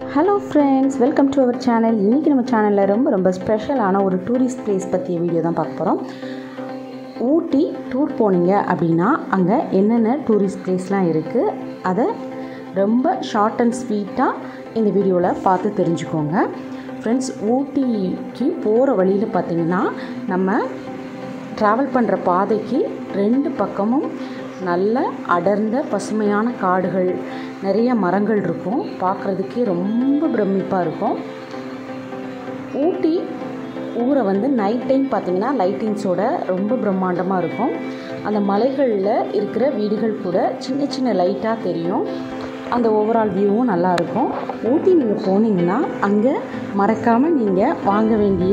hello friends welcome to our channel இன்றைக்கி நம்ம சேனலில் ரொம்ப ரொம்ப ஸ்பெஷலான ஒரு டூரிஸ்ட் பிளேஸ் பற்றிய வீடியோ தான் பார்க்க போகிறோம் ஊட்டி டூர் போனீங்க அப்படின்னா அங்கே என்னென்ன டூரிஸ்ட் பிளேஸ்லாம் இருக்குது அதை ரொம்ப ஷார்ட் அண்ட் ஸ்வீட்டாக இந்த வீடியோவில் பார்த்து தெரிஞ்சுக்கோங்க ஃப்ரெண்ட்ஸ் ஊட்டிக்கு போகிற வழியில் பார்த்திங்கன்னா நம்ம ட்ராவல் பண்ணுற பாதைக்கு ரெண்டு பக்கமும் நல்ல அடர்ந்த பசுமையான காடுகள் நிறைய மரங்கள் இருக்கும் பார்க்குறதுக்கே ரொம்ப பிரமிப்பாக இருக்கும் ஊட்டி ஊரை வந்து நைட் டைம் பார்த்திங்கன்னா லைட்டிங்ஸோட ரொம்ப பிரம்மாண்டமாக இருக்கும் அந்த மலைகளில் இருக்கிற வீடுகள் கூட சின்ன சின்ன லைட்டாக தெரியும் அந்த ஓவரால் வியூவும் நல்லாயிருக்கும் ஊட்டி நீங்கள் போனீங்கன்னா அங்கே மறக்காமல் நீங்கள் வாங்க வேண்டிய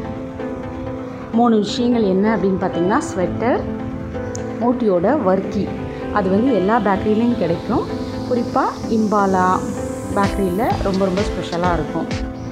மூணு விஷயங்கள் என்ன அப்படின்னு பார்த்தீங்கன்னா ஸ்வெட்டர் ஊட்டியோட வர்க்கி அது வந்து எல்லா பேக்கரியிலையும் கிடைக்கும் குறிப்பாக இம்பாலா பேக்கரியில் ரொம்ப ரொம்ப ஸ்பெஷலாக இருக்கும்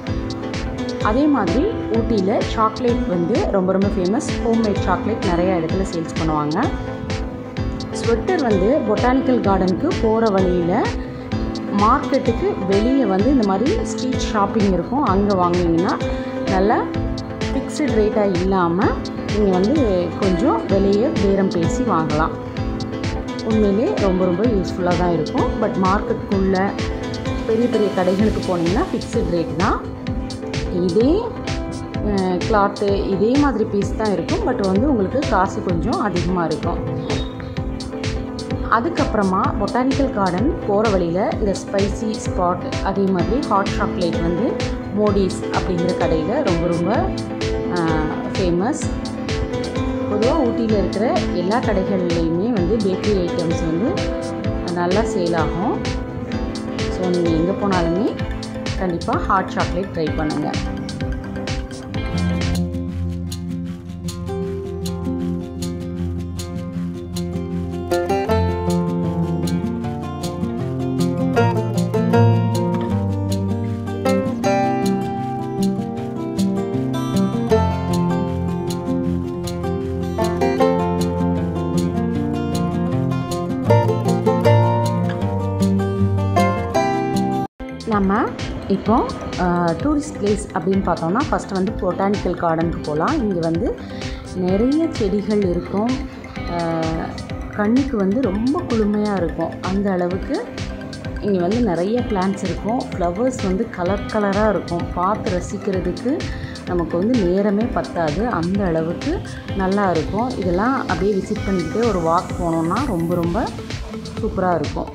அதே மாதிரி ஊட்டியில் சாக்லேட் வந்து ரொம்ப ரொம்ப ஃபேமஸ் ஹோம்மேட் சாக்லேட் நிறைய இடத்துல சேல்ஸ் பண்ணுவாங்க ஸ்வெட்டர் வந்து பொட்டானிக்கல் கார்டனுக்கு போகிற வழியில் மார்க்கெட்டுக்கு வெளியே வந்து இந்த மாதிரி ஸ்ட்ரீட் ஷாப்பிங் இருக்கும் அங்கே வாங்கினீங்கன்னா நல்லா ஃபிக்ஸ்டு ரேட்டாக இல்லாமல் நீங்கள் வந்து கொஞ்சம் விலையை பேரம் பேசி வாங்கலாம் உண்மையிலே ரொம்ப ரொம்ப யூஸ்ஃபுல்லாக தான் இருக்கும் பட் மார்க்கெட்டுக்குள்ளே பெரிய பெரிய கடைகளுக்கு போனீங்கன்னா ஃபிக்ஸ்டு ரேட் தான் இதே கிளாத்து இதே மாதிரி பீஸ் தான் இருக்கும் பட் வந்து உங்களுக்கு காசு கொஞ்சம் அதிகமாக இருக்கும் அதுக்கப்புறமா பொட்டானிக்கல் கார்டன் போகிற வழியில் இந்த ஸ்பைசி ஸ்பாட் அதே மாதிரி ஹாட் சாக்லேட் வந்து மோடிஸ் அப்படிங்கிற கடையில் ரொம்ப ரொம்ப ஃபேமஸ் பொதுவாக ஊட்டியில் இருக்கிற எல்லா கடைகள்லேயுமே வந்து பேக்கரி ஐட்டம்ஸ் வந்து நல்லா சேல் ஆகும் ஸோ நீங்கள் எங்கே போனாலுமே கண்டிப்பாக ஹாட் சாக்லேட் ட்ரை பண்ணுங்கள் நம்ம இப்போ டூரிஸ்ட் பிளேஸ் அப்படின்னு பார்த்தோம்னா ஃபஸ்ட்டு வந்து பொட்டானிக்கல் கார்டனுக்கு போகலாம் இங்கே வந்து நிறைய செடிகள் இருக்கும் கண்ணுக்கு வந்து ரொம்ப குளுமையாக இருக்கும் அந்த அளவுக்கு இங்கே வந்து நிறைய பிளான்ட்ஸ் இருக்கும் ஃப்ளவர்ஸ் வந்து கலர் கலராக இருக்கும் பார்த்து ரசிக்கிறதுக்கு நமக்கு வந்து நேரமே பத்தாது அந்த அளவுக்கு நல்லா இருக்கும் இதெல்லாம் அப்படியே விசிட் பண்ணிக்கிட்டே ஒரு வாக் போனோம்னா ரொம்ப ரொம்ப சூப்பராக இருக்கும்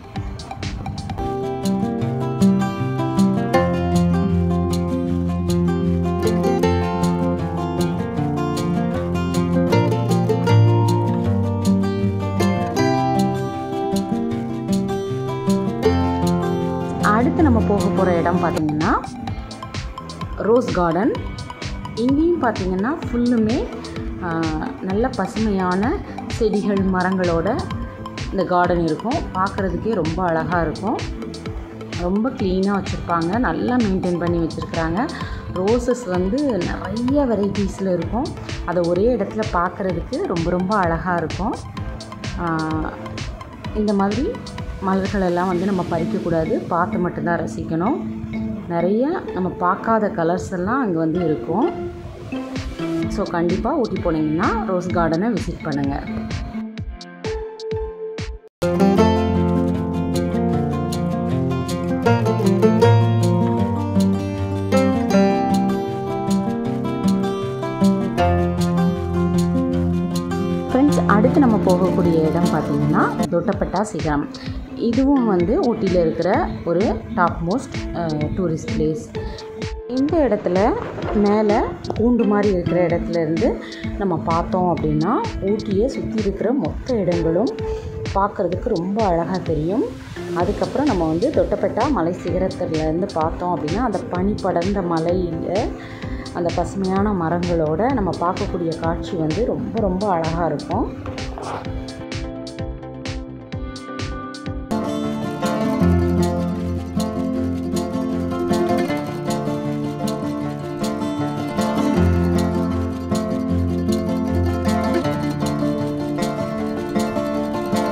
அடுத்து நம்ம போக போகிற இடம் பார்த்திங்கன்னா ரோஸ் கார்டன் இங்கேயும் பார்த்திங்கன்னா ஃபுல்லுமே நல்ல பசுமையான செடிகள் மரங்களோட இந்த கார்டன் இருக்கும் பார்க்குறதுக்கே ரொம்ப அழகாக இருக்கும் ரொம்ப க்ளீனாக வச்சுருப்பாங்க நல்லா மெயின்டைன் பண்ணி வச்சுருக்குறாங்க ரோசஸ் வந்து நிறைய வெரைட்டிஸில் இருக்கும் அதை ஒரே இடத்துல பார்க்குறதுக்கு ரொம்ப ரொம்ப அழகாக இருக்கும் இந்த மாதிரி மலர்கள் எல்லாம் வந்து நம்ம பறிக்கக்கூடாது பார்த்து மட்டும்தான் ரசிக்கணும் நிறைய நம்ம பார்க்காத கலர்ஸ் எல்லாம் அங்கே வந்து இருக்கும் ஸோ கண்டிப்பாக ஊட்டி போனீங்கன்னா ரோஸ் கார்டனை விசிட் பண்ணுங்கள் ஃப்ரெண்ட்ஸ் அடுத்து நம்ம போகக்கூடிய இடம் பார்த்திங்கன்னா தொட்டப்பட்டா சிகரம் இதுவும் வந்து ஊட்டியில் இருக்கிற ஒரு டாப் மோஸ்ட் டூரிஸ்ட் பிளேஸ் இந்த இடத்துல மேலே கூண்டு மாதிரி இருக்கிற இடத்துல இருந்து நம்ம பார்த்தோம் அப்படின்னா ஊட்டியை சுற்றி இருக்கிற மொத்த இடங்களும் பார்க்குறதுக்கு ரொம்ப அழகாக தெரியும் அதுக்கப்புறம் நம்ம வந்து தொட்டப்பட்டா மலை சிகரத்துலேருந்து பார்த்தோம் அப்படின்னா அந்த பனி படர்ந்த மலையில் அந்த பசுமையான மரங்களோட நம்ம பார்க்கக்கூடிய காட்சி வந்து ரொம்ப ரொம்ப அழகாக இருக்கும்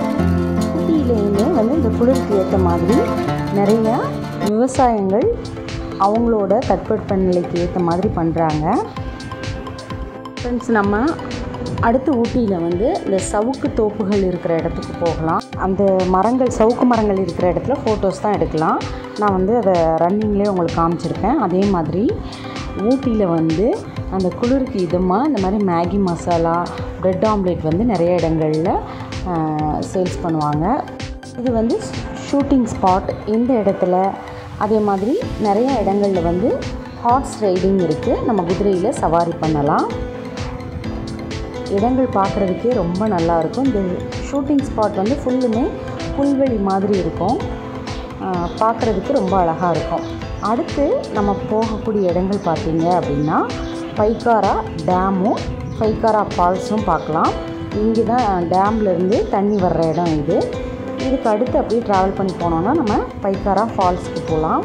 ஊட்டியிலேயுமே வந்து இந்த குளிருக்கு ஏற்ற மாதிரி நிறையா விவசாயங்கள் அவங்களோட தட்பவெப்பநிலைக்கு ஏற்ற மாதிரி பண்ணுறாங்க ஃப்ரெண்ட்ஸ் நம்ம அடுத்து ஊட்டியில் வந்து இந்த சவுக்கு தோப்புகள் இருக்கிற இடத்துக்கு போகலாம் அந்த மரங்கள் சவுக்கு மரங்கள் இருக்கிற இடத்துல ஃபோட்டோஸ் தான் எடுக்கலாம் நான் வந்து அதை ரன்னிங்லேயே உங்களுக்கு காமிச்சிருக்கேன் அதே மாதிரி ஊட்டியில் வந்து அந்த குளிருக்கு இதமாக இந்த மாதிரி மேகி மசாலா ப்ரெட் ஆம்லேட் வந்து நிறைய இடங்களில் சேல்ஸ் பண்ணுவாங்க இது வந்து ஷூட்டிங் ஸ்பாட் இந்த இடத்துல அதே மாதிரி நிறைய இடங்களில் வந்து ஹார்ஸ் ரைடிங் இருக்குது நம்ம குதிரையில் சவாரி பண்ணலாம் இடங்கள் பார்க்குறதுக்கே ரொம்ப நல்லாயிருக்கும் இந்த ஷூட்டிங் ஸ்பாட் வந்து ஃபுல்லுமே புல்வெளி மாதிரி இருக்கும் பார்க்குறதுக்கு ரொம்ப அழகாக இருக்கும் அடுத்து நம்ம போகக்கூடிய இடங்கள் பார்த்திங்க அப்படின்னா பைக்காரா டேமும் பைக்காரா ஃபால்ஸும் பார்க்கலாம் இங்கே தான் டேம்லேருந்து தண்ணி வர்ற இடம் இது இதுக்கு அடுத்து அப்படியே ட்ராவல் பண்ணி போனோன்னா நம்ம பைக்காரா ஃபால்ஸுக்கு போகலாம்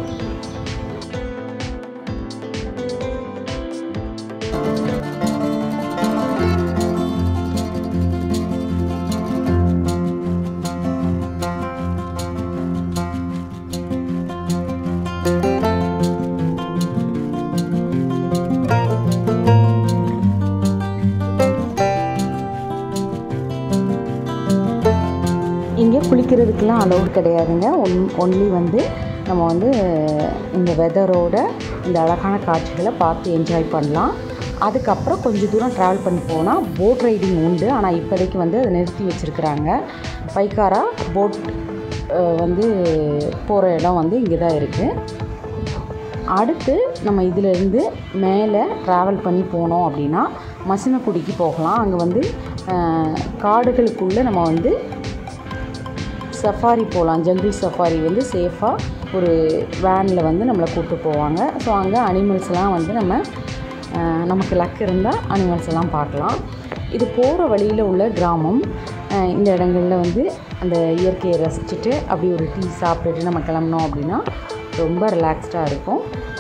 இங்கே குளிக்கிறதுக்கெலாம் அலௌட் கிடையாதுங்க ஒன் ஒன்லி வந்து நம்ம வந்து இந்த வெதரோட இந்த அழகான காட்சிகளை பார்த்து என்ஜாய் பண்ணலாம் அதுக்கப்புறம் கொஞ்சம் தூரம் ட்ராவல் பண்ணி போனால் போட் ரைடிங் உண்டு ஆனால் இப்போதைக்கு வந்து அதை நிறுத்தி வச்சுருக்குறாங்க பைக்காரா போட் வந்து போகிற இடம் வந்து இங்கே தான் இருக்குது அடுத்து நம்ம இதிலேருந்து மேலே ட்ராவல் பண்ணி போனோம் அப்படின்னா மசினக்குடிக்கு போகலாம் அங்கே வந்து காடுகளுக்குள்ளே நம்ம வந்து சஃபாரி போகலாம் ஜங்கிள் சஃபாரி வந்து சேஃபாக ஒரு வேனில் வந்து நம்மளை கூப்பிட்டு போவாங்க ஸோ அங்கே அனிமல்ஸ்லாம் வந்து நம்ம நமக்கு லக் இருந்தால் அனிமல்ஸ் எல்லாம் பார்க்கலாம் இது போகிற வழியில் உள்ள கிராமம் இந்த இடங்களில் வந்து அந்த இயற்கையை ரசிச்சுட்டு அப்படி ஒரு டீ சாப்பிட்டுட்டு நம்ம கிளம்புனோம் அப்படின்னா ரொம்ப ரிலாக்ஸ்டாக இருக்கும்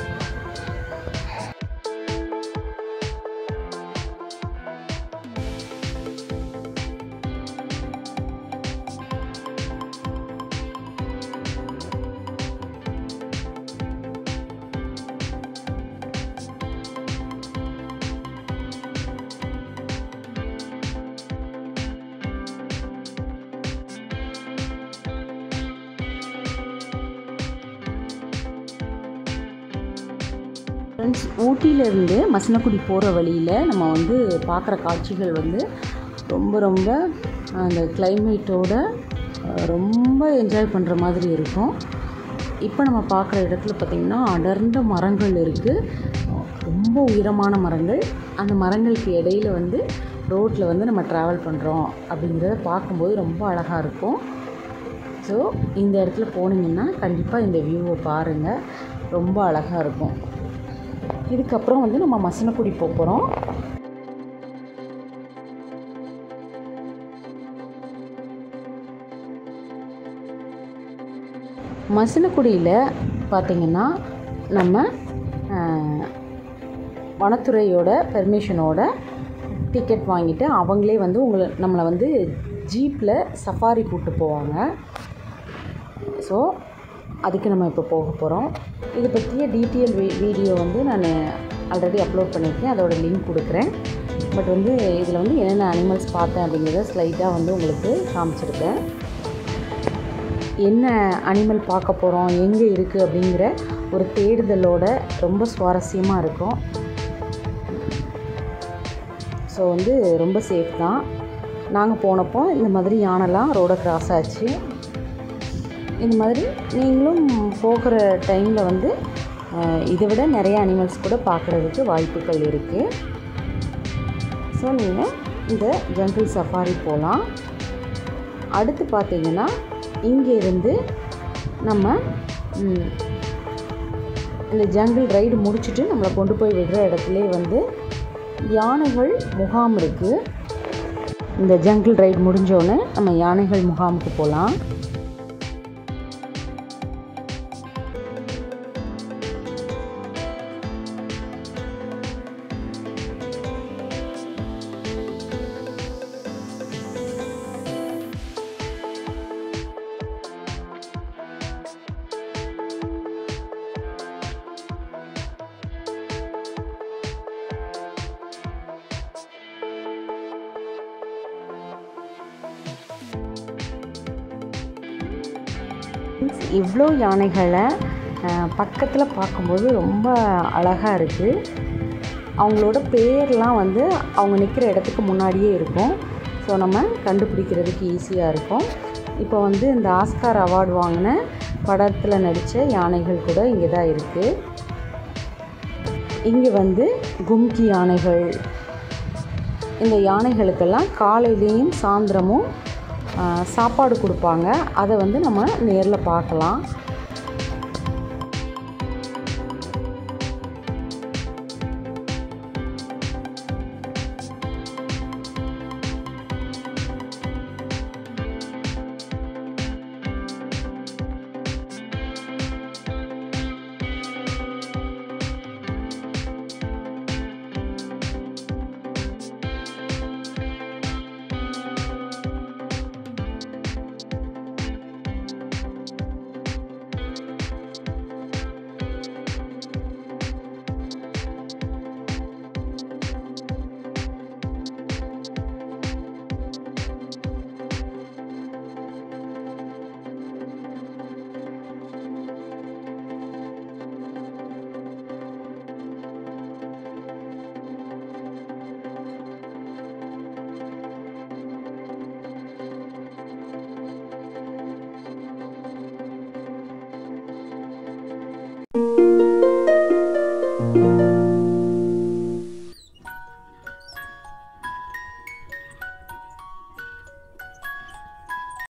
ஃப்ரெண்ட்ஸ் ஊட்டியிலேருந்து மசனக்குடி போகிற வழியில் நம்ம வந்து பார்க்குற காட்சிகள் வந்து ரொம்ப ரொம்ப அந்த கிளைமேட்டோட ரொம்ப என்ஜாய் பண்ணுற மாதிரி இருக்கும் இப்போ நம்ம பார்க்குற இடத்துல பார்த்திங்கன்னா அடர்ந்த மரங்கள் இருக்குது ரொம்ப உயரமான மரங்கள் அந்த மரங்களுக்கு இடையில வந்து ரோட்டில் வந்து நம்ம ட்ராவல் பண்ணுறோம் அப்படிங்கிறத பார்க்கும்போது ரொம்ப அழகாக இருக்கும் ஸோ இந்த இடத்துல போனீங்கன்னா கண்டிப்பாக இந்த வியூவை பாருங்கள் ரொம்ப அழகாக இருக்கும் இதுக்கப்புறம் வந்து நம்ம மசனக்குடி போக போகிறோம் மசனக்குடியில் பார்த்திங்கன்னா நம்ம வனத்துறையோட பெர்மிஷனோட டிக்கெட் வாங்கிட்டு அவங்களே வந்து உங்களை நம்மளை வந்து ஜீப்பில் சஃபாரி கூப்பிட்டு போவாங்க ஸோ அதுக்கு நம்ம இப்போ போக போகிறோம் இதை பற்றிய டீட்டெயில் வீ வீடியோ வந்து நான் ஆல்ரெடி அப்லோட் பண்ணியிருக்கேன் அதோட லிங்க் கொடுக்குறேன் பட் வந்து இதில் வந்து என்னென்ன அனிமல்ஸ் பார்த்தேன் அப்படிங்கிறத ஸ்லைட்டாக வந்து உங்களுக்கு காமிச்சிருக்கேன் என்ன அனிமல் பார்க்க போகிறோம் எங்கே இருக்குது அப்படிங்கிற ஒரு தேடுதலோட ரொம்ப சுவாரஸ்யமாக இருக்கும் ஸோ வந்து ரொம்ப சேஃப் தான் நாங்கள் போனப்போ இந்த மாதிரி யானைலாம் ரோடை கிராஸ் ஆச்சு இந்த மாதிரி நீங்களும் போகிற டைமில் வந்து இதை விட நிறைய அனிமல்ஸ் கூட பார்க்குறதுக்கு வாய்ப்புகள் இருக்குது ஸோ நீங்கள் இந்த ஜங்கிள் சஃபாரி போகலாம் அடுத்து பார்த்தீங்கன்னா இங்கேருந்து நம்ம இந்த ஜங்கிள் ரைடு முடிச்சுட்டு நம்மளை கொண்டு போய் விடுற இடத்துல வந்து யானைகள் முகாம் இருக்குது இந்த ஜங்கிள் ரைடு முடிஞ்சோடனே நம்ம யானைகள் முகாமுக்கு போகலாம் ஃப்ரெண்ட்ஸ் இவ்வளோ யானைகளை பக்கத்தில் பார்க்கும்போது ரொம்ப அழகாக இருக்குது அவங்களோட பேர்லாம் வந்து அவங்க நிற்கிற இடத்துக்கு முன்னாடியே இருக்கும் ஸோ நம்ம கண்டுபிடிக்கிறதுக்கு ஈஸியாக இருக்கும் இப்போ வந்து இந்த ஆஸ்கார் அவார்டு வாங்கின படத்தில் நடித்த யானைகள் கூட இங்கே தான் இருக்குது இங்கே வந்து கும்கி யானைகள் இந்த யானைகளுக்கெல்லாம் காலையிலேயும் சாயந்தரமும் சாப்பாடு கொடுப்பாங்க அதை வந்து நம்ம நேரில் பார்க்கலாம்